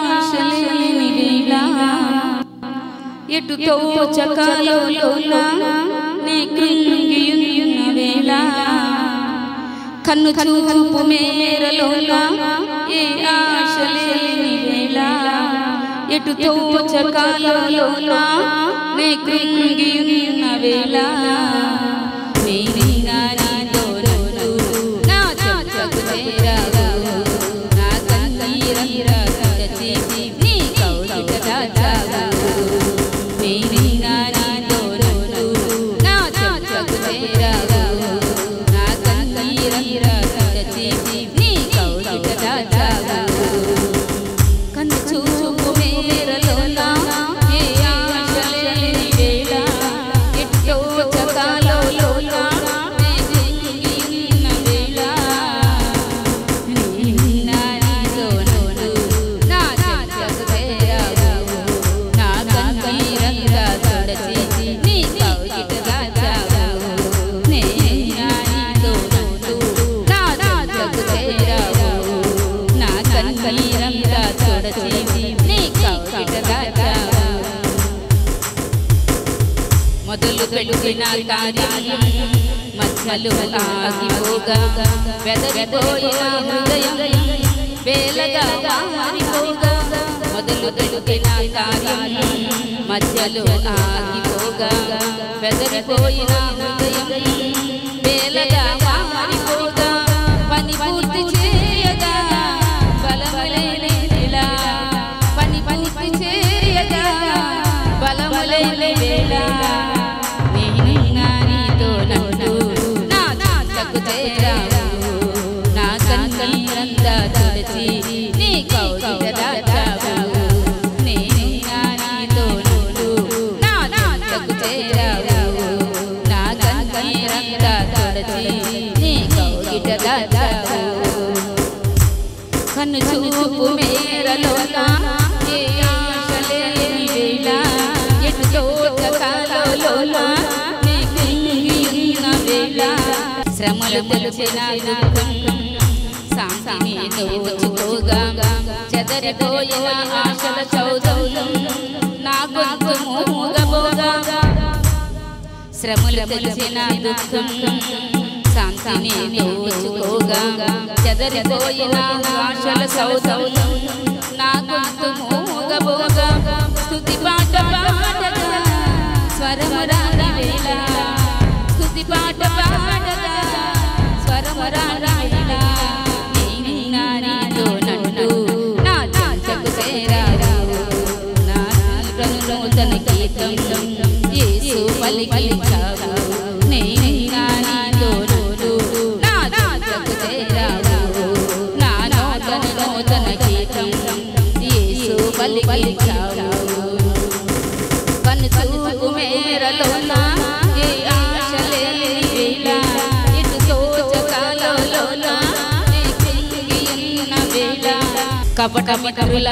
ఆశలేని వేళ ఎటు తోచకాలోన నీ కృంగియున్న వేళ కన్ను చూపు మేరలోన ఏ ఆశలేని వేళ ఎటు తోచకాలోన నీ కృంగియున్న వేళ నీనా నీతో నన్ను నా చెంతకు చేరావు నా కన్నీరంతా తుడచి నీ కౌగిట దాచావు నీనా నీతో నన్ను నా చెంతకు చేరావు నా కన్నీరంతా తుడచి నీ కౌగిట దాచావు కన్ను చూపు మేరలోన ఏ ఆశలేని వేళ ఎట్టో చకాలోన నీ కుంగిన వేళ నిన్నా నీతో నన్ను నా చెంతకు చేరావు నా కన్నీరంతా తుడచి నీ కౌగిట దాచావు నిన్నా నీతో నన్ను నా చెంతకు చేరావు నా కన్నీరంతా తుడచి నీ కౌగిట దాచావు మొదలు పెట్టిన కార్యం మధ్యలో ఆగిపోగా వెదరిపోయిన హృదయం వేలగా మారిపోగా మొదలు పెట్టిన కార్యం మధ్యలో ఆగిపోగా వెదరిపోయిన హృదయం వేలగా మారిపోగా పని పూర్తి చేయగా బలములేని వేళ పని పూర్తి చేయగా బలములేని వేళ నీనా నీతో నన్ను నా చెంతకు చేరావు నా కన్నీరంతా తుడచి నీ కౌగిట దాచావు నీనా నీతో నన్ను నా చెంతకు చేరావు నా కన్నీరంతా తుడచి నీ కౌగిట దాచావు కన్ను చూపు మేరలోన ఏ ఆశలేని వేళ ఎటు తోచకాలోన నీ కుంగియున్న వేళ శ్రమలు తెలిసిన దుఃఖం శాంతిని దోచుకోగా చెదరిపోయిన ఆశల చౌదం నా గొంతు మూగబోగా శ్రమలు తెలిసిన దుఃఖం శాంతిని దోచుకోగా చెదరిపోయిన ఆశల సౌధం నా గొంతు మూగబోగా స్థుతి పాట పాడగా స్వరము రాని వేళ స్థుతి పాట పాడగా స్వరము రాని వేళ నీనా నీతో నన్ను నా చెంతకు చేరావు నా నూతన గీతం యేసు పలికించావు నేనా నీతో నన్ను నా చెంతకు చేరావు నా నూతన నూతన గీతం యేసు పలికించావు కన్ను చూపు మేరలోన ఏ ఆశలేని వేళ ఇటు తోచకాలోన నీ కుంగియున్న వేళ కపట మిటరుల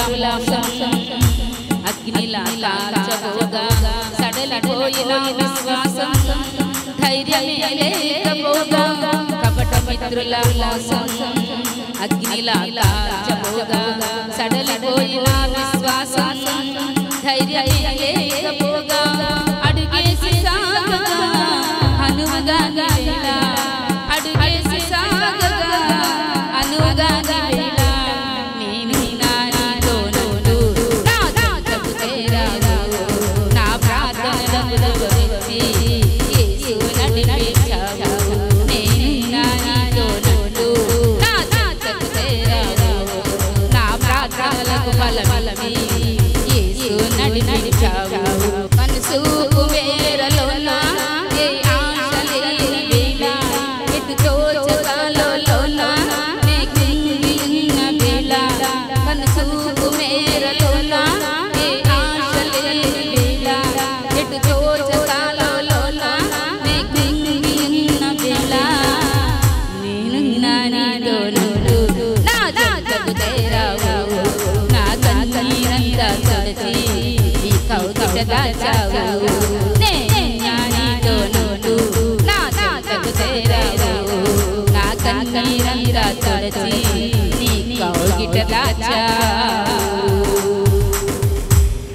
అగ్నిలా కాల్చబోగా సడలిపోయిన విశ్వాసం ధైర్యమే లేకపోగా కపట మిత్రుల మోసం అగ్నిలా కాల్చబోగా సడలిపోయిన విశ్వాసం ధైర్యమే లేకపోగా అడుగేసి సాగగా అనువుగా వేళ అడుగేసి సాగగా అనువుగా వేళ నేను నా నీతో నన్ను నా చెంతకు చేరావు నా ప్రార్థనలను గురించి యేసు నడిపించావు నేను నా నీతో నన్ను నా చెంతకు చేరావు నా ప్రార్థనలకు బలమీ యేసు నడిపించావు మనసు మేరలోన ఏ ఆశ లేని వేళ ఎటు తోచకాలోన నీ కుంగియున్న వేళ మనసు మేరలోన ఏ ఆశ లేని వేళ ఎటు తోచకాలోన నీ కుంగియున్న వేళ నేను నా నీతో నన్ను నా చెంతకు చేరావు నా కన్నీరంతా తుడచి ఈ కౌగిట దాచావు నేను నా నీతో నన్ను నా చెంతకు చేరావు నా కన్నీరంతా తుడచి నీ కౌగిట దాచావు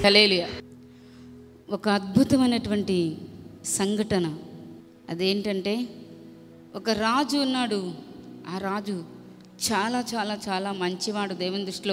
హలేలుయ ఒక అద్భుతమైనటువంటి సంఘటన అదేంటంటే ఒక రాజు ఉన్నాడు ఆ రాజు చాలా చాలా చాలా మంచివాడు దేవుని దృష్టిలో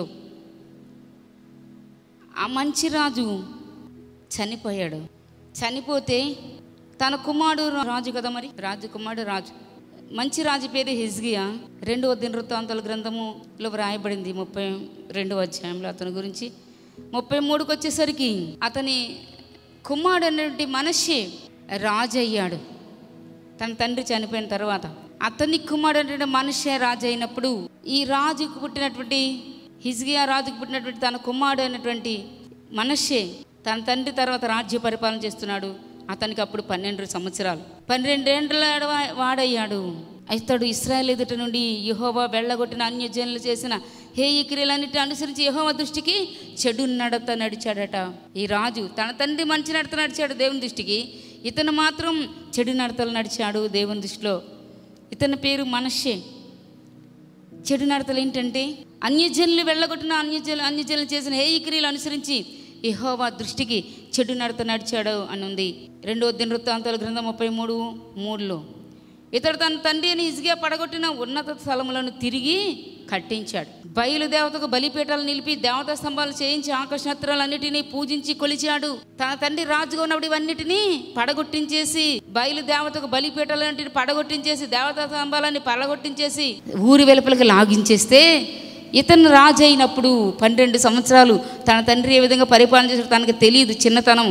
ఆ మంచి రాజు చనిపోయాడు చనిపోతే తన కుమారుడు రాజు కదా మరి రాజు కుమారుడు రాజు మంచి రాజు పేరు హిజ్గియా రెండవ దినవృత్తాంతాల గ్రంథములో వ్రాయబడింది ముప్పై రెండవ అధ్యాయంలో అతని గురించి ముప్పై మూడుకి వచ్చేసరికి అతని కుమారుడు అనేటువంటి మనషే రాజు అయ్యాడు తన తండ్రి చనిపోయిన తర్వాత అతని కుమారుడు అనేటువంటి మనిషే రాజు అయినప్పుడు ఈ రాజుకు పుట్టినటువంటి హిజ్గియా రాజుకు పుట్టినటువంటి తన కుమారుడు అయినటువంటి మనషే తన తండ్రి తర్వాత రాజ్య పరిపాలన చేస్తున్నాడు అతనికి అప్పుడు పన్నెండు సంవత్సరాలు పన్నెండేండ్ల వా- వాడయ్యాడు ఇతడు ఇస్రాయల్ ఎదుట నుండి యహోవా వెళ్ళగొట్టిన అన్యజనులు చేసిన హేయ క్రియలన్నిటిని అనుసరించి యహోవా దృష్టికి చెడు నడత నడిచాడట ఈ రాజు తన తండ్రి మంచి నడత నడిచాడు దేవుని దృష్టికి ఇతను మాత్రం చెడు నడతలు నడిచాడు దేవుని దృష్టిలో ఇతని పేరు మనషే చెడు నడతలు ఏంటంటే అన్యజనులు వెళ్ళగొట్టిన అన్యజనులు అన్యజనులు చేసిన హేయ క్రియలు అనుసరించి యెహోవా దృష్టికి చెడు నడత నడిచాడు అని ఉంది రెండవ దినవృత్తాంతాల గ్రంథం ముప్పై మూడు మూడులో ఇతడు తన తండ్రి అని ఇసుగా పడగొట్టిన ఉన్నత స్థలములను తిరిగి కట్టించాడు బయలుదేవతకు బలిపీఠాలు నిలిపి దేవతా స్తంభాలు చేయించి ఆకాశ నక్షత్రాలన్నిటినీ పూజించి కొలిచాడు తన తండ్రి రాజుగా ఉన్నప్పుడు ఇవన్నిటినీ పడగొట్టించేసి బయలుదేవతకు బలిపీఠాలన్నింటిని పడగొట్టించేసి దేవతా స్తంభాలన్నీ పడగొట్టించేసి ఊరి వెలుపలికి లాగించేస్తే ఇతను రాజు అయినప్పుడు పన్నెండు సంవత్సరాలు తన తండ్రి ఏ విధంగా పరిపాలన చేసాడు తనకు తెలియదు చిన్నతనం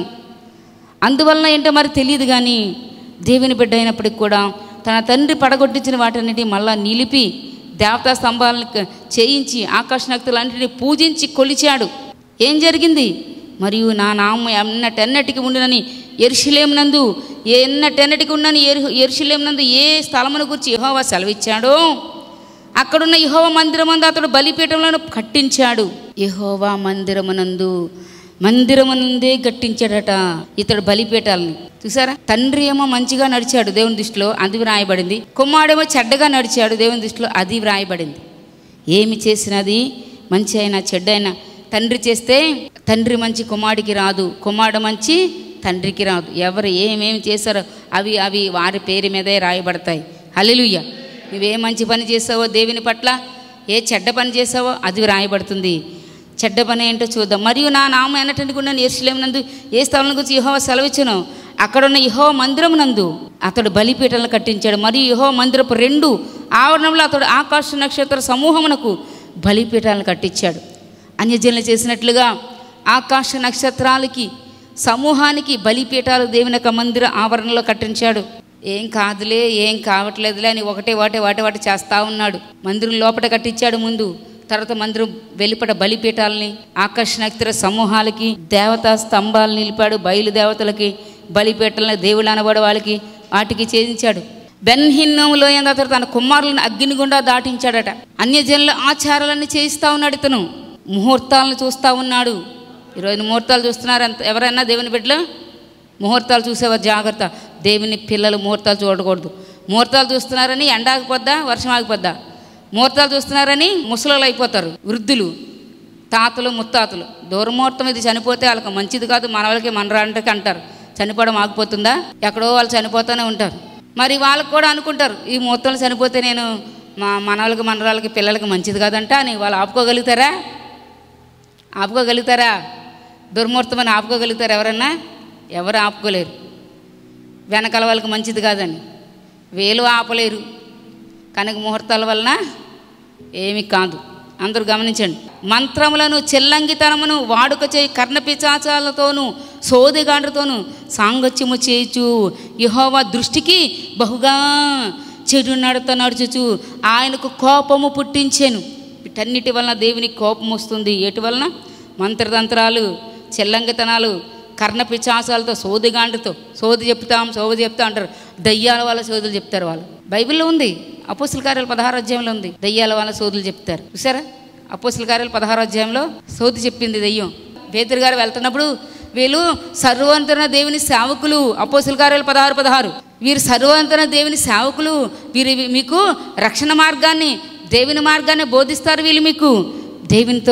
అందువలన ఏంటో మరి తెలియదు కానీ దేవుని బిడ్డ అయినప్పటికి కూడా తన తండ్రి పడగొట్టించిన వాటన్నిటి మళ్ళా నిలిపి దేవతా స్తంభాలను క- చేయించి ఆకాశ నక్తులన్నింటినీ పూజించి కొలిచాడు ఏం జరిగింది మరియు నా నామం ఎన్నటెన్నటికి ఉండునని ఎరుషులేమునందు ఎన్నటెన్నటికి ఉండని ఎరు ఎరుషులేమునందు ఏ స్థలమును గురించి యెహోవా సెలవిచ్చాడో అక్కడున్న యెహోవా మందిరమందు అతడు బలిపీఠములను కట్టించాడు యెహోవా మందిరమునందు మందిరమునందే కట్టించాడట ఇతడు బలిపీఠాలని చూసారా తండ్రి ఏమో మంచిగా నడిచాడు దేవుని దృష్టిలో అది వ్రాయబడింది కుమారుడేమో చెడ్డగా నడిచాడు దేవుని దృష్టిలో అది వ్రాయబడింది ఏమి చేసినది మంచి అయినా చెడ్డ అయినా తండ్రి చేస్తే తండ్రి మంచి కుమారుడికి రాదు కుమారుడు మంచి తండ్రికి రాదు ఎవరు ఏమేమి చేశారో అవి అవి వారి పేరు మీదే రాయబడతాయి హల్లెలూయా నువ్వే మంచి పని చేసావో దేవుని పట్ల ఏ చెడ్డ పని చేసావో అది వ్రాయబడుతుంది చెడ్డ పని ఏంటో చూద్దాం మరియు నా నామం ఎన్నటందుకు ఉన్న నందు ఏ స్థలం గురించి యహోవ సెలవిచ్చును అక్కడున్న యహో మందిరమునందు అతడు బలిపీఠలను కట్టించాడు మరియు యహో మందిరపు రెండు ఆవరణంలో అతడు ఆకాశ నక్షత్ర సమూహమునకు బలిపీఠాలను కట్టించాడు అన్యజనులు చేసినట్లుగా ఆకాశ నక్షత్రాలకి సమూహానికి బలిపీఠాలు దేవుని యొక్క మందిర ఆవరణలో కట్టించాడు ఏం కాదులే ఏం కావట్లేదులే అని ఒకటే వాటే వాటే వాటి చేస్తా ఉన్నాడు మందిరం లోపల కట్టించాడు ముందు తర్వాత మందిరం వెలుపట బలిపీఠాలని ఆకాశ నక్షత్ర సమూహాలకి దేవతా స్తంభాలు నిలిపాడు బయలు దేవతలకి బలిపీఠాలని దేవుళ్ళు అనబడే వాళ్ళకి వాటికి చేయించాడు బెన్హిన్నంలో అతడు తన కుమారులను అగ్ని గుండా దాటించాడట అన్యజనుల ఆచారాలన్నీ చేయిస్తా ఉన్నాడు ఇతను ముహూర్తాలను చూస్తూ ఉన్నాడు ఈరోజు ముహూర్తాలు చూస్తున్నారు ఎంత ఎవరైనా దేవుని బిడ్డలు ముహూర్తాలు చూసేవారు జాగ్రత్త దేవుని పిల్లలు ముహూర్తాలు చూడకూడదు ముహూర్తాలు చూస్తున్నారని ఎండ ఆగిపోద్దా వర్షం ఆగిపోద్దా ముహూర్తాలు చూస్తున్నారని ముసలోళ్ళు అయిపోతారు వృద్ధులు తాతలు ముత్తాతలు దుర్ముహూర్తం ఇది చనిపోతే వాళ్ళకి మంచిది కాదు మన వాళ్ళకి మనరాంటికి అంటారు చనిపోవడం ఆగిపోతుందా ఎక్కడో వాళ్ళు చనిపోతూనే ఉంటారు మరి వాళ్ళకి కూడా అనుకుంటారు ఈ ముహూర్తంలో చనిపోతే నేను మా మనవాళ్ళకి మనరాళ్ళకి పిల్లలకి మంచిది కాదంట అని వాళ్ళు ఆపుకోగలుగుతారా ఆపుకోగలుగుతారా దుర్ముహూర్తం అని ఆపుకోగలుగుతారు ఎవరన్నా ఎవరు ఆపుకోలేరు వెనకాల వాళ్ళకి మంచిది కాదని వేలు ఆపలేరు కనుక ముహూర్తాల వలన ఏమి కాదు అందరూ గమనించండి మంత్రములను చెల్లంగితనమును వాడుక చేయి కర్ణపిచాచాలతోనూ సోదిగాండ్రతోనూ సాంగత్యము చేయుచు యహోవా దృష్టికి బహుగా చెడు నడత నడుచుచు ఆయనకు కోపము పుట్టించాను వీటన్నిటి వలన దేవునికి కోపం వస్తుంది ఎటు వలన మంత్రతంత్రాలు చెల్లంగితనాలు కర్ణ పిచాసాలతో సోదిగాండ్రతో సోది చెప్తాం సోది చెప్తా అంటారు దయ్యాల వాళ్ళ సోదులు చెప్తారు వాళ్ళు బైబిల్లో ఉంది అపోస్తుల కార్యాలు పదహారు అధ్యాయంలో ఉంది దయ్యాల వాళ్ళ సోదులు చెప్తారు చూసారా అపోస్తుల కార్యాలు పదహారు అధ్యాయంలో సోది చెప్పింది దయ్యం పేతురు గారు వెళ్తున్నప్పుడు వీళ్ళు సర్వంతర దేవుని సేవకులు అపోస్తుల కార్యాలు పదహారు పదహారు వీరు సర్వంతర దేవుని సేవకులు వీరు మీకు రక్షణ మార్గాన్ని దేవుని మార్గాన్ని బోధిస్తారు వీళ్ళు మీకు దేవునితో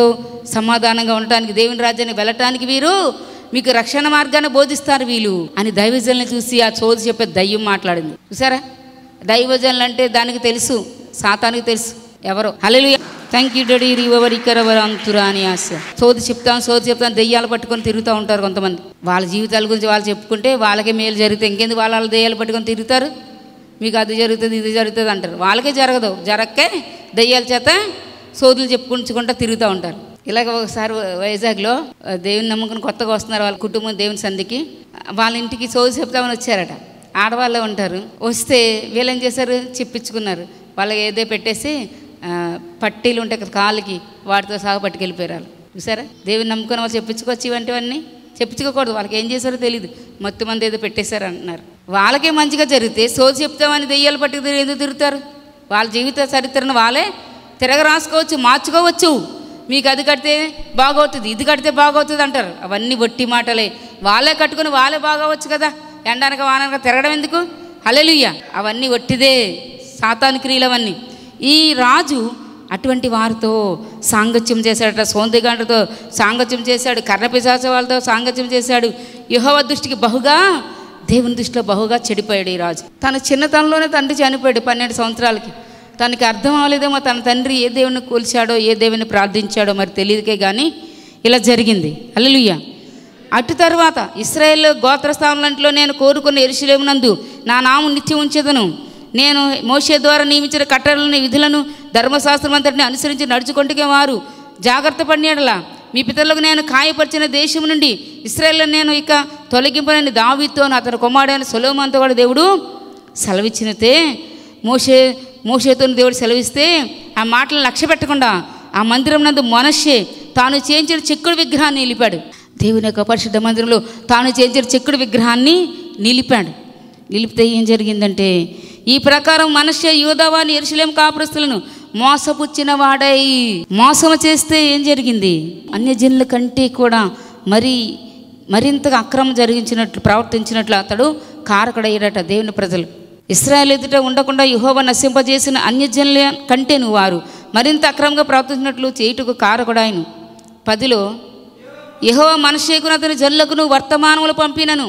సమాధానంగా ఉండటానికి దేవుని రాజ్యానికి వెళ్ళటానికి వీరు మీకు రక్షణ మార్గాన్ని బోధిస్తారు వీళ్ళు అని దైవజనులను చూసి ఆ చోదు చెప్పే దయ్యం మాట్లాడింది చూసారా దైవజనులు అంటే దానికి తెలుసు సాతానికి తెలుసు ఎవరు హలలు థ్యాంక్ యూ డడి రివరికరవర అంతురా అని ఆశ సోది చెప్తాం సోది చెప్తాం దెయ్యాలు పట్టుకొని తిరుగుతూ ఉంటారు కొంతమంది వాళ్ళ జీవితాల గురించి వాళ్ళు చెప్పుకుంటే వాళ్ళకే మేలు జరిగితే ఇంకెందుకు వాళ్ళ వాళ్ళ దెయ్యాలు పట్టుకొని తిరుగుతారు మీకు అది జరుగుతుంది ఇది జరుగుతుంది అంటారు వాళ్ళకే జరగదు జరగకే దెయ్యాల చేత సోదులు చెప్పుకుంటుకుంటా తిరుగుతూ ఉంటారు ఇలాగ ఒకసారి వైజాగ్లో ఆ, దేవుని నమ్ముకుని కొత్తగా వస్తున్నారు వాళ్ళ కుటుంబం దేవుని సంధికి వాళ్ళ ఇంటికి సోదు చెప్తామని వచ్చారట ఆడవాళ్ళే ఉంటారు వస్తే వీళ్ళు ఏం చేశారు చెప్పించుకున్నారు వాళ్ళకి ఏదో పెట్టేసి ఆ, పట్టీలు ఉంటాయి కదా కాళ్ళకి వాటితో సహా పట్టుకెళ్ళిపోయారు వాళ్ళు. చూసారా దేవుని నమ్ముకుని వాళ్ళు చెప్పించుకోవచ్చు ఇవంటివన్నీ చెప్పించుకోకూడదు వాళ్ళకి ఏం చేశారో తెలియదు మొత్తం మంది ఏదో పెట్టేశారు అంటున్నారు వాళ్ళకే మంచిగా జరిగితే సోది చెప్తామని దెయ్యాలు పట్టుకు తిరిగి ఎందుకు తిరుగుతారు వాళ్ళ జీవిత చరిత్రను వాళ్ళే తిరగ రాసుకోవచ్చు మార్చుకోవచ్చు మీకు అది కడితే బాగవుతుంది ఇది కడితే బాగవుతుంది అంటారు అవన్నీ వట్టి మాటలే వాళ్ళే కట్టుకుని వాళ్ళే బాగవచ్చు కదా ఎండనక వాననక తిరగడం ఎందుకు హలెలుయ్య అవన్నీ వట్టిదే సాతాను క్రియలు అవన్నీ ఈ రాజు అటువంటి వారితో సాంగత్యం చేశాడట సోందిగాండ్రతో సాంగత్యం చేశాడు కర్ణపిశాచ వాళ్ళతో సాంగత్యం చేశాడు యహోవ దృష్టికి బహుగా దేవుని దృష్టిలో బహుగా చెడిపోయాడు ఈ రాజు తన చిన్నతనంలోనే తండ్రి చనిపోయాడు పన్నెండు సంవత్సరాలకి తనకి అర్థం అవ్వలేదేమో తన తండ్రి ఏ దేవుని కొలిచాడో ఏ దేవుని ప్రార్థించాడో మరి తెలియదుకే కానీ ఇలా జరిగింది అల్లెలుయ్య అటు తర్వాత ఇస్రాయేల్ గోత్రస్థానంలో నేను కోరుకున్న ఎరుషులేమునందు నా నామం నిత్యం ఉంచేదను నేను మోషే ద్వారా నియమించిన కట్టడలను విధులను ధర్మశాస్త్రం అంతటిని అనుసరించి నడుచుకుంటే వారు జాగ్రత్త పడినలా మీ పితరులకు నేను కాయపరిచిన దేశం నుండి ఇస్రాయేల్ నేను ఇక తొలగింపనని దావీతో అతని కుమారుడైన సొలోమంతో కూడా దేవుడు సెలవిచ్చినతే మోషే మోషేతో దేవుడు సెలవిస్తే ఆ మాటలను లక్ష్య పెట్టకుండా ఆ మందిరం నందు మనషే తాను చేయించిన చెక్కుడు విగ్రహాన్ని నిలిపాడు దేవుని యొక్క పరిశుద్ధ మందిరంలో తాను చేయించిన చెక్కుడు విగ్రహాన్ని నిలిపాడు నిలిపితే ఏం జరిగిందంటే ఈ ప్రకారం మనషే యూదవాని ఎరుసలేం కాపురస్తులను మోసపుచ్చిన వాడై మోసం చేస్తే ఏం జరిగింది అన్యజనుల కంటే కూడా మరి మరింతగా అక్రమం జరిగించినట్లు ప్రవర్తించినట్లు అతడు కారకుడయ్యాడట దేవుని ప్రజలు ఇస్రాయేల్ ఎదుట ఉండకుండా యుహోవ నశింపజేసిన అన్యజనుల కంటే నువ్వు వారు మరింత అక్రమంగా ప్రవర్తించినట్లు చేయుటకు కారకుడాయను పదిలో యహోవ మనషేకును అతని జల్లుకును వర్తమానములు పంపినను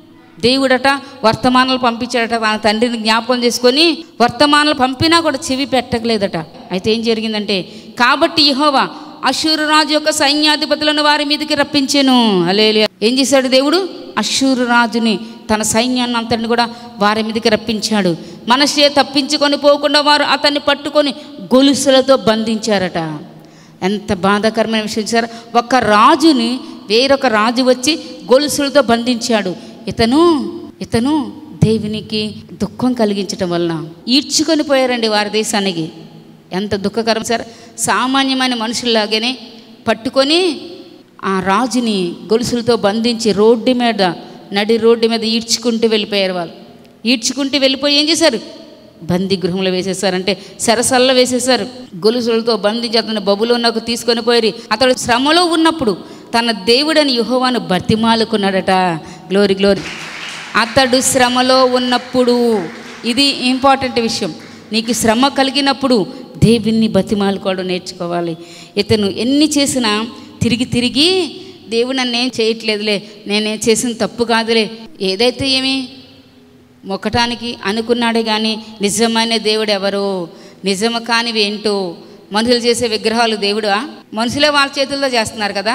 దేవుడట వర్తమానాలు పంపించాడట తన తండ్రిని జ్ఞాపకం చేసుకొని వర్తమానాలు పంపినా కూడా చెవి పెట్టలేదట అయితే ఏం జరిగిందంటే కాబట్టి యహోవా అశూరు రాజు యొక్క సైన్యాధిపతులను వారి మీదకి రప్పించాను అలేలు ఏం చేశాడు దేవుడు అశూరు రాజుని తన సైన్యాన్ని అంతటిని కూడా వారి మీదకి రప్పించాడు మనషే తప్పించుకొని పోకుండా వారు అతన్ని పట్టుకొని గొలుసులతో బంధించారట ఎంత బాధాకరమైన విషయం సార్ ఒక రాజుని వేరొక రాజు వచ్చి గొలుసులతో బంధించాడు ఇతను ఇతను దేవునికి దుఃఖం కలిగించటం వలన ఈడ్చుకొని పోయారండి వారి దేశానికి ఎంత దుఃఖకరం సార్ సామాన్యమైన మనుషుల్లాగానే పట్టుకొని ఆ రాజుని గొలుసులతో బంధించి రోడ్డు మీద నడి రోడ్డు మీద ఈడ్చుకుంటూ వెళ్ళిపోయారు వాళ్ళు ఈడ్చుకుంటూ వెళ్ళిపోయి ఏం చేశారు బందీ గృహంలో వేసేసారంటే సరసల్లో వేసేసారు గొలుసులతో బంధించి అతను బబులోనకు తీసుకొని పోయి అతడు శ్రమలో ఉన్నప్పుడు తన దేవుడని యుహోవాను బతిమాలుకున్నాడట గ్లోరీ గ్లోరీ అతడు శ్రమలో ఉన్నప్పుడు ఇది ఇంపార్టెంట్ విషయం నీకు శ్రమ కలిగినప్పుడు దేవుణ్ణి బతిమాలుకోవడం నేర్చుకోవాలి ఇతను ఎన్ని చేసినా తిరిగి తిరిగి దేవుడు నన్నేం చేయట్లేదులే నేనేం చేసిన తప్పు కాదులే ఏదైతే ఏమి మొక్కటానికి అనుకున్నాడే కానీ నిజమైన దేవుడు ఎవరు నిజము కానివి ఏంటో మనుషులు చేసే విగ్రహాలు దేవుడా మనుషులే వాళ్ళ చేతుల్లో చేస్తున్నారు కదా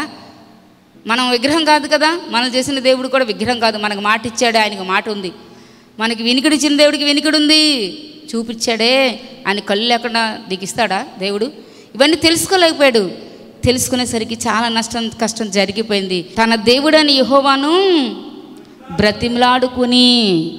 మనం విగ్రహం కాదు కదా మనం చేసిన దేవుడు కూడా విగ్రహం కాదు మనకు మాట ఇచ్చాడు ఆయనకు మాట ఉంది మనకి వినికిడి ఇచ్చిన దేవుడికి వినికిడి ఉంది చూపించాడే ఆయన కళ్ళు లేకుండా దిగిస్తాడా దేవుడు ఇవన్నీ తెలుసుకోలేకపోయాడు తెలుసుకునేసరికి చాలా నష్టం కష్టం జరిగిపోయింది తన దేవుడని యహోవాను బ్రతిమలాడుకుని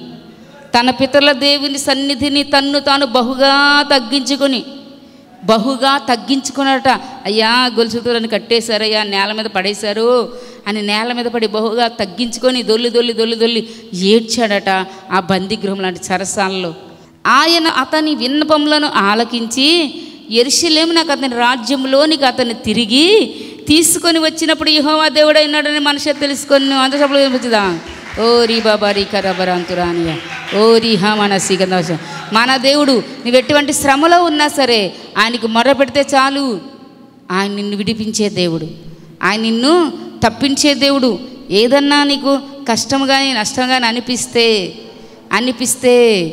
తన పితరుల దేవుని సన్నిధిని తన్ను తాను బహుగా తగ్గించుకొని బహుగా తగ్గించుకున్నట అయ్యా గొలుసుతులను కట్టేశారయ్యా నేల మీద పడేశారు అని నేల మీద పడి బహుగా తగ్గించుకొని దొల్లి దొల్లి దొల్లి దొల్లి ఏడ్చాడట ఆ బందీగృహం లాంటి సరసాలలో ఆయన అతని విన్నపములను ఆలకించి ఎరుషలేము నాకు అతని రాజ్యంలోనికి అతన్ని తిరిగి తీసుకొని వచ్చినప్పుడు యహోవా దేవుడైనాడని మనిషి తెలుసుకొని అంత సభలో వినిపించదా ఓ రీ బాబా రీ కరబరాంతురానియ ఓ రీ హా మన సిగందోష మన దేవుడు నువ్వు ఎటువంటి శ్రమలో ఉన్నా సరే ఆయనకు మొర్ర పెడితే చాలు ఆయన నిన్ను విడిపించే దేవుడు ఆయన నిన్ను తప్పించే దేవుడు ఏదన్నా నీకు కష్టం కానీ నష్టం కానీ అనిపిస్తే అనిపిస్తే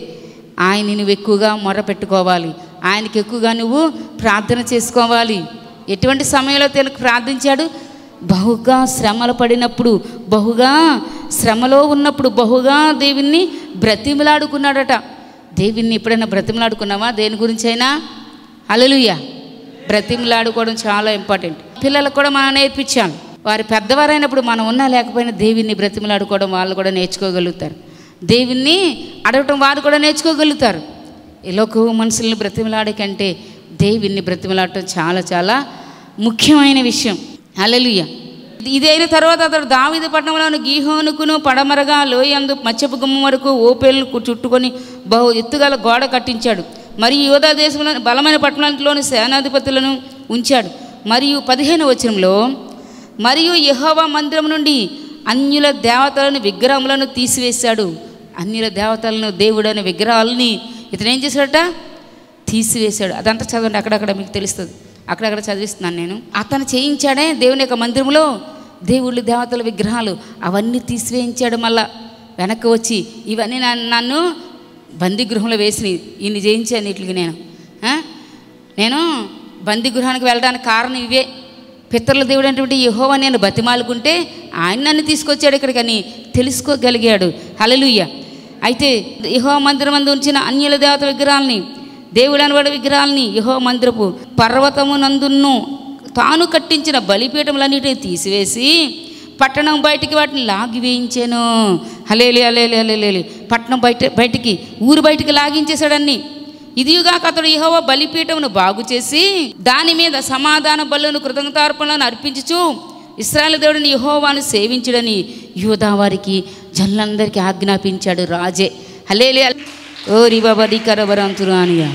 ఆయన నువ్వు ఎక్కువగా మొరపెట్టుకోవాలి ఆయనకి ఎక్కువగా నువ్వు ప్రార్థన చేసుకోవాలి ఎటువంటి సమయంలో తనకు ప్రార్థించాడు బహుగా శ్రమలు పడినప్పుడు బహుగా శ్రమలో ఉన్నప్పుడు బహుగా దేవుణ్ణి బ్రతిమలాడుకున్నాడట దేవుణ్ణి ఎప్పుడైనా బ్రతిమలాడుకున్నావా దేని గురించి అయినా అలలుయ బ్రతిమలాడుకోవడం చాలా ఇంపార్టెంట్ పిల్లలకు కూడా మనం నేర్పించాలి వారి పెద్దవారైనప్పుడు మనం ఉన్నా లేకపోయినా దేవుణ్ణి బ్రతిమలాడుకోవడం వాళ్ళు కూడా నేర్చుకోగలుగుతారు దేవుణ్ణి అడగటం వారు కూడా నేర్చుకోగలుగుతారు ఈ లోక మనుషుల్ని బ్రతిమలాడే కంటే దేవుణ్ణి బ్రతిమలాడటం చాలా చాలా ముఖ్యమైన విషయం అలలుయ ఇది అయిన తర్వాత అతడు దావిద పట్టణంలోని గీహోనుకును పడమరగా లోయందు మచ్చపు గుమ్మ వరకు ఓపేలను చుట్టుకొని బహు ఎత్తుగల గోడ కట్టించాడు మరియు యోధా దేశంలోని బలమైన పట్టణాలలోని సేనాధిపతులను ఉంచాడు మరియు పదిహేను వచనంలో మరియు యెహోవా మందిరం నుండి అన్యుల దేవతలను విగ్రహములను తీసివేశాడు అన్యుల దేవతలను దేవుడైన విగ్రహాలని ఇతను ఏం చేశాడట తీసివేశాడు అదంతా చదవండి అక్కడక్కడ మీకు తెలుస్తుంది అక్కడక్కడ చదివిస్తున్నాను నేను అతను చేయించాడే దేవుని యొక్క మందిరంలో దేవుళ్ళు దేవతల విగ్రహాలు అవన్నీ తీసివేయించాడు మళ్ళా వెనక్కి వచ్చి ఇవన్నీ నన్ను నన్ను బందీ గృహంలో వేసి ఇన్ని చేయించాను వీటికి నేను ఆ? నేను బందీ గృహానికి వెళ్ళడానికి కారణం ఇవే పితరుల దేవుడు అంటే యహోవా నేను బతిమాలుకుంటే ఆయన నన్ను తీసుకొచ్చాడు ఇక్కడికి అని తెలుసుకోగలిగాడు హలలుయ్య అయితే యహో మందిరం అందు ఉంచిన అన్యుల దేవత విగ్రహాలని దేవుడు అనబడే విగ్రహాలని యహో మందిరపు పర్వతమునందును తాను కట్టించిన బలిపీఠములన్నిటిని తీసివేసి పట్టణం బయటికి వాటిని లాగి వేయించాను హలేలి హలేలి హలేలి పట్టణం బయట బయటికి ఊరు బయటికి లాగించేశాడన్ని ఇదిగాక అతడు యెహోవా బలిపీఠమును బాగు చేసి దాని మీద సమాధాన బలులను కృతజ్ఞతార్పణలను అర్పించుచు ఇస్రాయల్ దేవుడిని యెహోవాను సేవించుడని యూదా వారికి జనులందరికీ ఆజ్ఞాపించాడు రాజే హలేలి ఓ రిబాబడి కరబరంతురానియా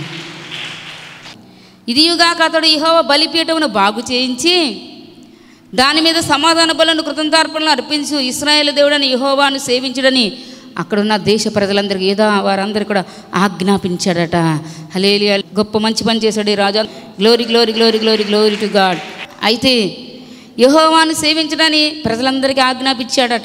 ఇదియుగాక అతడు ఇహోవ బలిపీఠమును బాగు చేయించి దాని మీద సమాధాన బలను కృతంతార్పణలు అర్పించు ఇస్రాయేల్ దేవుడని యహోవాను సేవించుడని అక్కడున్న దేశ ప్రజలందరికీ ఏదో వారందరూ కూడా ఆజ్ఞాపించాడట హలేలియా గొప్ప మంచి పని చేశాడు ఈ రాజా glory glory glory glory glory to God అయితే యహోవాను సేవించడని ప్రజలందరికీ ఆజ్ఞాపించాడట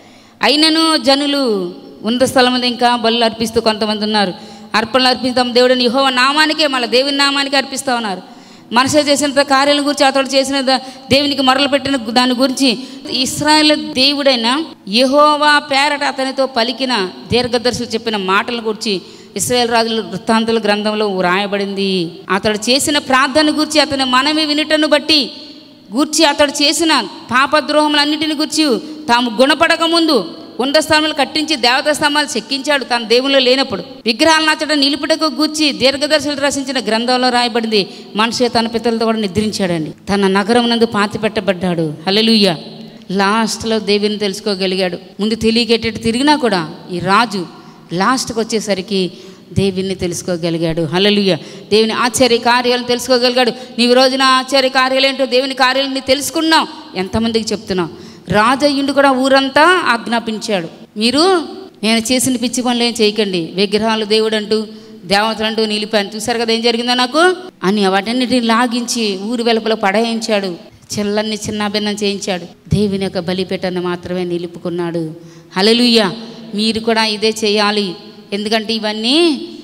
అయినను జనులు ఉన్నత స్థలం మీద ఇంకా బలు అర్పిస్తూ కొంతమంది ఉన్నారు అర్పణలు అర్పిస్తాం దేవుడిని యహోవ నామానికే మళ్ళీ దేవుని నామానికే అర్పిస్తా ఉన్నారు మనిషి చేసిన కార్యాల గురించి అతడు చేసిన ద- దేవునికి మరలు పెట్టిన దాని గురించి ఇస్రాయేల్ దేవుడైన యెహోవా పేరట అతనితో పలికిన దీర్ఘదర్శులు చెప్పిన మాటల గురించి ఇస్రాయేల్ రాజుల వృత్తాంతుల గ్రంథంలో వ్రాయబడింది అతడు చేసిన ప్రార్థన గురించి అతని మనమే వినుటను బట్టి గూర్చి అతడు చేసిన పాపద్రోహములన్నిటిని గూర్చి తాము గుణపడక ముందు ఉండ స్థానాలు కట్టించి దేవతా స్తంభాలు చెక్కించాడు తన దేవుళ్ళు లేనప్పుడు విగ్రహాలను అతడు నిలుపుటకు గూర్చి దీర్ఘదర్శులు రచించిన గ్రంథంలో రాయబడింది మనిషి తన పితలతో కూడా నిద్రించాడండి తన నగరం నందు పాతి పెట్టబడ్డాడు హల్లెలూయా లాస్ట్లో దేవుని తెలుసుకోగలిగాడు ముందు తెలియకేటట్టు తిరిగినా కూడా ఈ రాజు లాస్ట్కి వచ్చేసరికి దేవుని తెలుసుకోగలిగాడు హల్లెలూయా దేవుని ఆశ్చర్య కార్యాలను తెలుసుకోగలిగాడు నీవు రోజున ఆశ్చర్య కార్యాలు ఏంటో దేవుని కార్యాలను నీ తెలుసుకున్నావు ఎంతమందికి చెప్తున్నావు రాజయ్యుండు కూడా ఊరంతా ఆజ్ఞాపించాడు మీరు నేను చేసిన పిచ్చి పనులు ఏం చేయకండి విగ్రహాలు దేవుడు అంటూ దేవతలు అంటూ నిలిపాను చూసారు కదా ఏం జరిగిందో నాకు అని వాటన్నిటిని లాగించి ఊరు వెలుపల పడేయించాడు చిల్లన్ని చిన్న భిన్నం చేయించాడు దేవుని యొక్క బలిపీఠాన్ని మాత్రమే నిలుపుకున్నాడు హల్లెలూయా మీరు కూడా ఇదే చేయాలి ఎందుకంటే ఇవన్నీ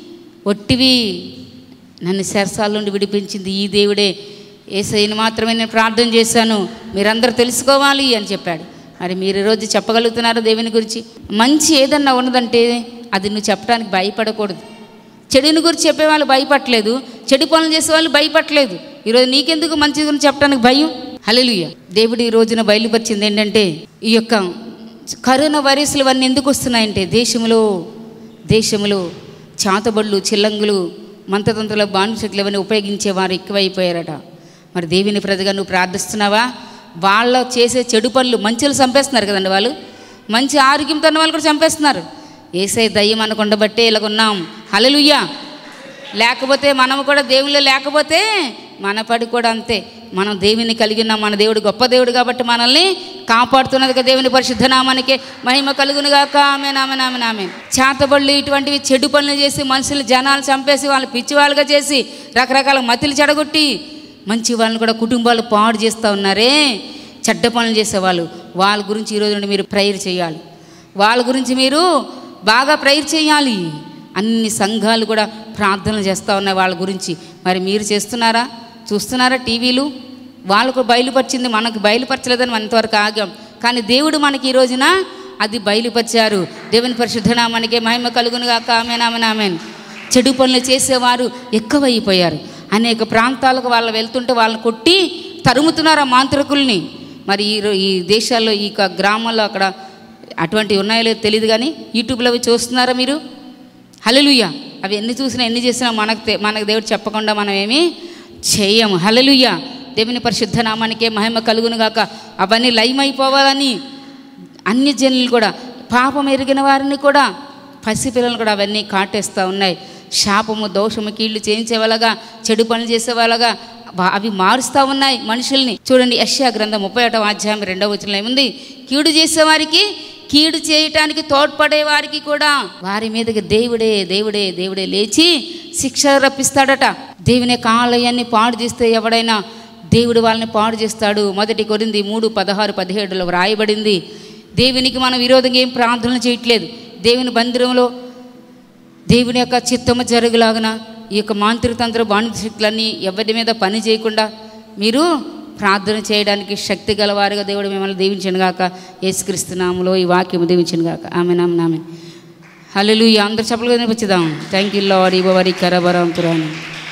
ఒట్టివి నన్ను శరసాల నుండి విడిపించింది ఈ దేవుడే ఏసైని మాత్రమే నేను ప్రార్థన చేశాను మీరందరూ తెలుసుకోవాలి అని చెప్పాడు మరి మీరు ఈరోజు చెప్పగలుగుతున్నారు దేవుని గురించి మంచి ఏదన్నా ఉన్నదంటే అది నువ్వు చెప్పడానికి భయపడకూడదు చెడుని గురించి చెప్పేవాళ్ళు భయపడలేదు చెడు పనులు చేసే వాళ్ళు భయపడలేదు ఈరోజు నీకెందుకు మంచి గురించి చెప్పడానికి భయం హల్లెలూయ దేవుడు ఈ రోజున బయలుపరిచింది ఏంటంటే ఈ యొక్క కరోనా వైరస్లు ఇవన్నీ ఎందుకు వస్తున్నాయంటే దేశంలో దేశంలో చాతబళ్ళు చిల్లంగులు మంత్రతంత్రుల బాణశక్తులు ఇవన్నీ ఉపయోగించే వారు ఎక్కువైపోయారట మరి దేవుని ప్రజగా నువ్వు ప్రార్థిస్తున్నావా వాళ్ళ చేసే చెడు పనులు మంచిలు చంపేస్తున్నారు కదండి వాళ్ళు మంచి ఆరోగ్యంతో ఉన్న వాళ్ళు కూడా చంపేస్తున్నారు ఏసై దయ్యం అనకుండా బట్టే ఇలాగున్నాం హలలుయ్యా లేకపోతే మనము కూడా దేవుళ్ళు లేకపోతే మన పడి కూడా అంతే మనం దేవుని కలిగి ఉన్నాం మన దేవుడు గొప్ప దేవుడు కాబట్టి మనల్ని కాపాడుతున్నది కదా దేవుని పరిశుద్ధ నామానికే మహిమ కలుగునుగాక ఆమె నామె నామె నామె చేతబళ్ళు ఇటువంటివి చెడు పనులు చేసి మనుషులు జనాలు చంపేసి వాళ్ళు పిచ్చివాళ్ళుగా చేసి రకరకాల మతులు చెడగొట్టి మంచి వాళ్ళని కూడా కుటుంబాలు పాడు చేస్తూ ఉన్నారే చెడ్డ పనులు చేసేవాళ్ళు వాళ్ళ గురించి ఈరోజు నుండి మీరు ప్రేయర్ చేయాలి వాళ్ళ గురించి మీరు బాగా ప్రేయర్ చేయాలి అన్ని సంఘాలు కూడా ప్రార్థనలు చేస్తూ ఉన్నాయి వాళ్ళ గురించి మరి మీరు చేస్తున్నారా చూస్తున్నారా టీవీలు వాళ్ళకు బయలుపరిచింది మనకు బయలుపరచలేదని మనం ఇంతవరకు ఆగాం కానీ దేవుడు మనకి ఈ రోజున అది బయలుపరిచారు దేవుని పరిశుద్ధనామానికి మహిమ కలుగును గాక ఆమెన్ ఆమెన్ చెడు పనులు చేసేవారు ఎక్కువైపోయారు అనేక ప్రాంతాలకు వాళ్ళు వెళ్తుంటే వాళ్ళని కొట్టి తరుముతున్నారు ఆ మాంత్రికుల్ని మరి ఈ రో- ఈ దేశాల్లో ఈ క- గ్రామాల్లో అక్కడ అటువంటివి ఉన్నాయో లేదో తెలియదు కానీ యూట్యూబ్లో అవి చూస్తున్నారా మీరు హలలుయ అవి ఎన్ని చూసినా ఎన్ని చేసినా మనకు తె- మనకు దేవుడు చెప్పకుండా మనం ఏమీ చేయము హలలుయ దేవుని పరిశుద్ధ నామానికే మహిమ కలుగును గాక అవన్నీ లయమైపోవాలని అన్ని జనులు కూడా పాపం ఎరిగిన వారిని కూడా పసిపిల్లలు కూడా అవన్నీ కాటేస్తూ ఉన్నాయి శాపము దోషము కీళ్లు చేయించేవాళ్ళగా చెడు పనులు చేసేవాళ్ళగా వా- అవి మారుస్తూ ఉన్నాయి మనుషుల్ని చూడండి యశ్యా గ్రంథం ముప్పై ఒకటో అధ్యాయం రెండవ వచనంలో ఏముంది కీడు చేసేవారికి కీడు చేయటానికి తోడ్పడే వారికి కూడా వారి మీదకి దేవుడే దేవుడే దేవుడే లేచి శిక్ష రప్పిస్తాడట దేవుని యొక్క ఆలయాన్ని పాడు చేస్తే ఎవడైనా దేవుడు వాళ్ళని పాడు చేస్తాడు మొదటి కొరింది మూడు పదహారు పదిహేడులో వ్రాయబడింది దేవునికి మనం విరోధంగా ఏం ప్రార్థనలు చేయట్లేదు దేవుని మందిరంలో దేవుని యొక్క చిత్తము జరుగులాగున ఈ యొక్క మాంత్రితంత్ర బాణశక్తులన్నీ ఎవరి మీద పని చేయకుండా మీరు ప్రార్థన చేయడానికి శక్తి గలవారుగా దేవుడు మిమ్మల్ని దీవించను గాక యేసుక్రీస్తునాములో ఈ వాక్యము దీవించను గాక ఆమె నామ నామే హల్లెలూ అందరు చెప్పలు వినిపించుదాం థ్యాంక్ యూ లాడ్ ఇవ్వవరి కరబరంతురాని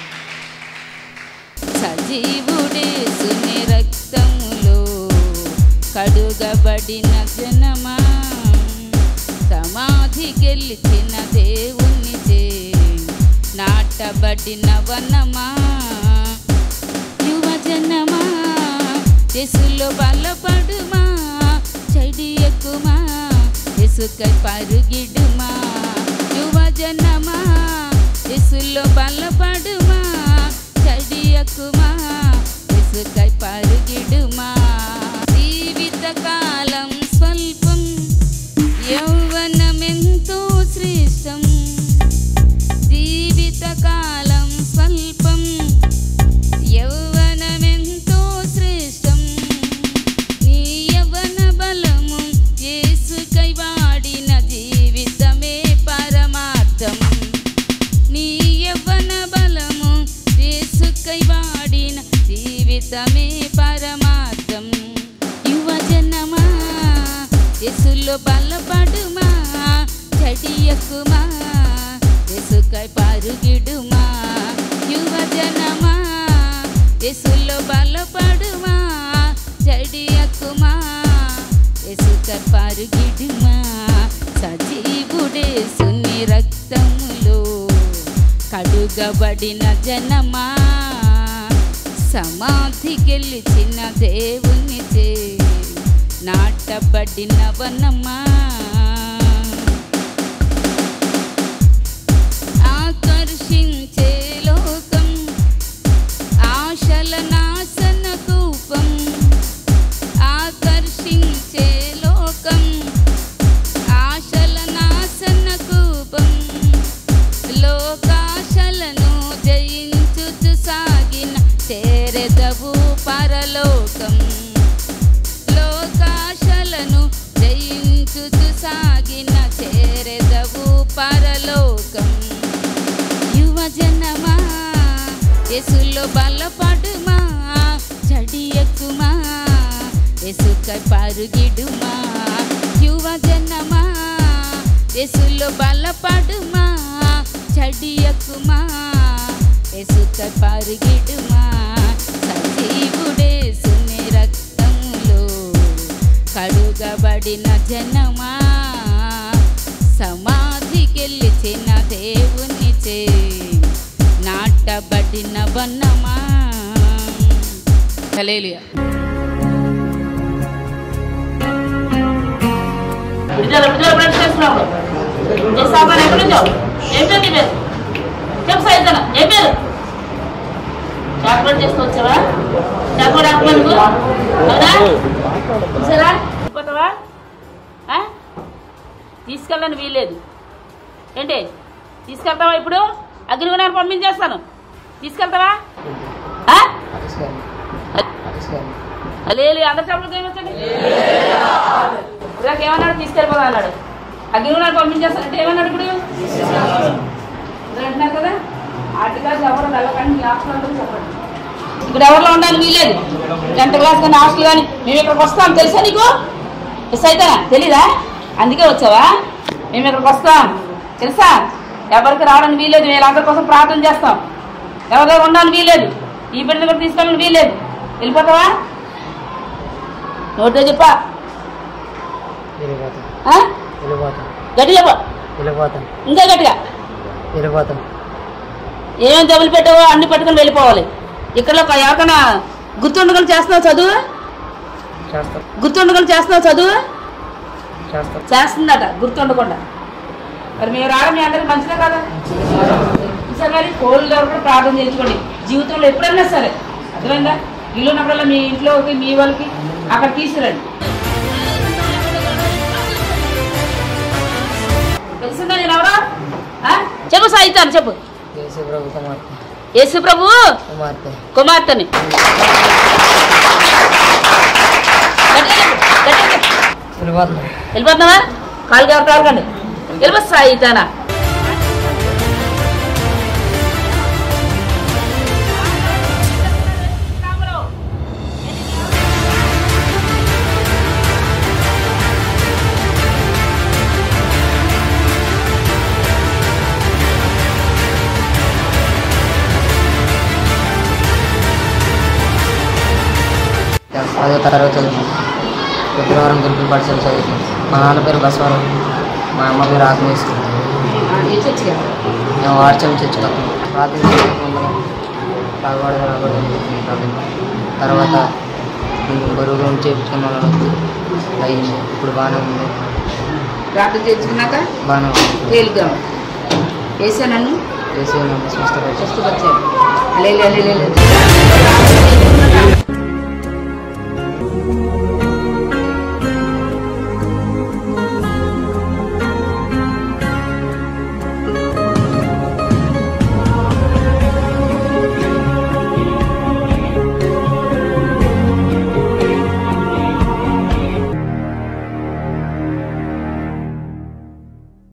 సజీవుడే సుని రక్తములో కడుగబడిన జనమా సమాధి గెలిచిన దేవుని చే నాటబడిన వనమా యువజనమా యేసులో బలపడుమా చెడి ఎక్కుమా యేసుకై పరుగిడుమా యువజనమా యేసులో బలపడుమా చెడి ఎక్కుమా యేసుకై పరుగిడుమా జీవిత కాలం స్వల్పం యౌవనమెంతో శ్రేష్టం జీవితకాలం స్వల్పం యౌవనమెంతో శ్రేష్టం నీ యవ్వన బలము యేసుకై వాడిన జీవితమే పరమార్థం నీ యవ్వన బలము యేసుకై వాడిన జీవితమే పరమార్థం యువజనమా యేసులో బలపడుమా చడియకుమా యేసుకై పరుగిడుమా యువజనమా యేసులో బలపడుమా చడియకుమా యేసుకై పరుగిడుమా సజీవుడే సున్ని రక్తములో కడుగబడిన జనమా సమాధి గెలిచిన దేవుని చే నాటబడిన వనమా ఆకర్షించే లోకం ఆశల నాశన కూపం ఆకర్షించే లోకం ఆశల నాశన కూపం లోకాశలను జయించుచు సాగిన చేరెదవు పరలోకం లోకాశలను జయించుచు సాగిన చేరెదవు పరలోకం యువజనమా యేసులో బలపడుమా చడి ఎక్కుమా యేసుకై పరుగిడుమా యువజనమా యేసులో బలపడుమా చడి ఎక్కుమా యేసుకై పరుగిడుమా సజీవుడే సుని రక్తములో కడుగబడిన జనమా సమాధి గెలిచిన దేవుని చే నాటబడిన వన్నమా హల్లెలూయా విడుదల విడుదల బ్రష్ చేస్తున్నావు ఏ సాబాన్ ఎక్కడి నుంచో ఏం పేరు నీ పేరు చెప్పు సైతన ఏం పేరు చాక్లెట్ చేస్తూ వచ్చావా చాక్లెట్ ఆత్మ నువ్వు అవునా సరా పోతావా ఆ? తీసుకెళ్ళని వీల్లేదు ఏంటి తీసుకెళ్తావా ఇప్పుడు అగ్నిగుణాన్ని పంపించేస్తాను తీసుకెళ్తావా ఆ? లేదు అందరు చెప్పలేదు ఏమొచ్చండి ఇలాగ ఏమన్నాడు తీసుకెళ్ళిపోదా అన్నాడు అగ్నిగుణాలు పంపించేస్తానంటే ఏమన్నాడు ఇప్పుడు అంటున్నారు కదా ఆర్టికల్స్ ఎవరు వెళ్ళకండి మీ హాస్టల్ అందరూ చెప్పండి ఇక్కడ ఎవరిలో ఉండాలి వీల్లేదు టెన్త్ క్లాస్ కానీ హాస్టల్ కానీ మేము ఇక్కడికి వస్తాం తెలుసా నీకు మిస్ అవుతానా తెలీదా అందుకే వచ్చావా మేము ఇక్కడికి వస్తాం తెలుసా ఎవరికి రావడానికి వీల్లేదు వీళ్ళందరి కోసం ప్రార్థన చేస్తాం ఎవరి దగ్గర ఉండాలని వీల్లేదు ఈ బిడ్డను కూడా తీసుకోవాలని వీల్లేదు వెళ్ళిపోతావా నోటితో చెప్పా వెళ్ళిపోతాం ఆ? వెళ్ళిపోతాం గట్టిగా చెప్పు వెళ్ళిపోతాం ఇంకా గట్టిగా వెళ్ళిపోతాం ఏమేమి జబ్బులు పెట్టావో అన్ని పట్టుకొని వెళ్ళిపోవాలి ఇక్కడ ఎవరికైనా గుర్తుండగలు చేస్తున్నావు చదువు చేస్తాం గుర్తుండగలు చేస్తున్నావు చదువు చేస్తాం చేస్తుందట గుర్తుండకుండా మరి మీరు రావడం మీ అందరికి మంచిదే కదా సరే మరి కోళ్ళు దగ్గర కూడా ప్రార్థన చేయించుకోండి జీవితంలో ఎప్పుడైనా సరే అర్థమైందా ఇల్లు ఉన్నప్పుడల్లా మీ ఇంట్లోకి మీ వాళ్ళకి అక్కడ తీసుకురండి తెలిసిందా నేను ఎవరో ఆ? చెప్పు సాయితాను చెప్పు యేసు ప్రభు కుమార్తె యేసు ప్రభు కుమార్తె కుమార్తెని గట్టిగా చెప్పు, గట్టిగా చెప్పు. వెళ్ళిపోతున్నాం వెళ్ళిపోతున్నావా కాలు కాలు కాలుకండి వెళ్ళిపో సాయితానా పదో తరగతి చదువుతాం శుక్రవారం దుర్గం పాఠశాల చదువుతాం మా నాన్న పేరు బసవరం మా అమ్మ పేరు ఆత్మేశ్వరం ఇచ్చొచ్చుగా మేము వార్చలు తెచ్చుకోం ప్రార్థన చేసుకోకుండా తాగబడి రాబడి తర్వాత బరువు గురించి చేయించుకున్న వాళ్ళు అయింది ఇప్పుడు బాగానే ఉంది ప్రార్థన చేయించుకున్నాక బాగానే ఉంది తేలిగ్గా వేసా నన్ను వేసి నన్ను స్వస్థపరిచి స్వస్థపరిచాను లేదు లేదు లేదు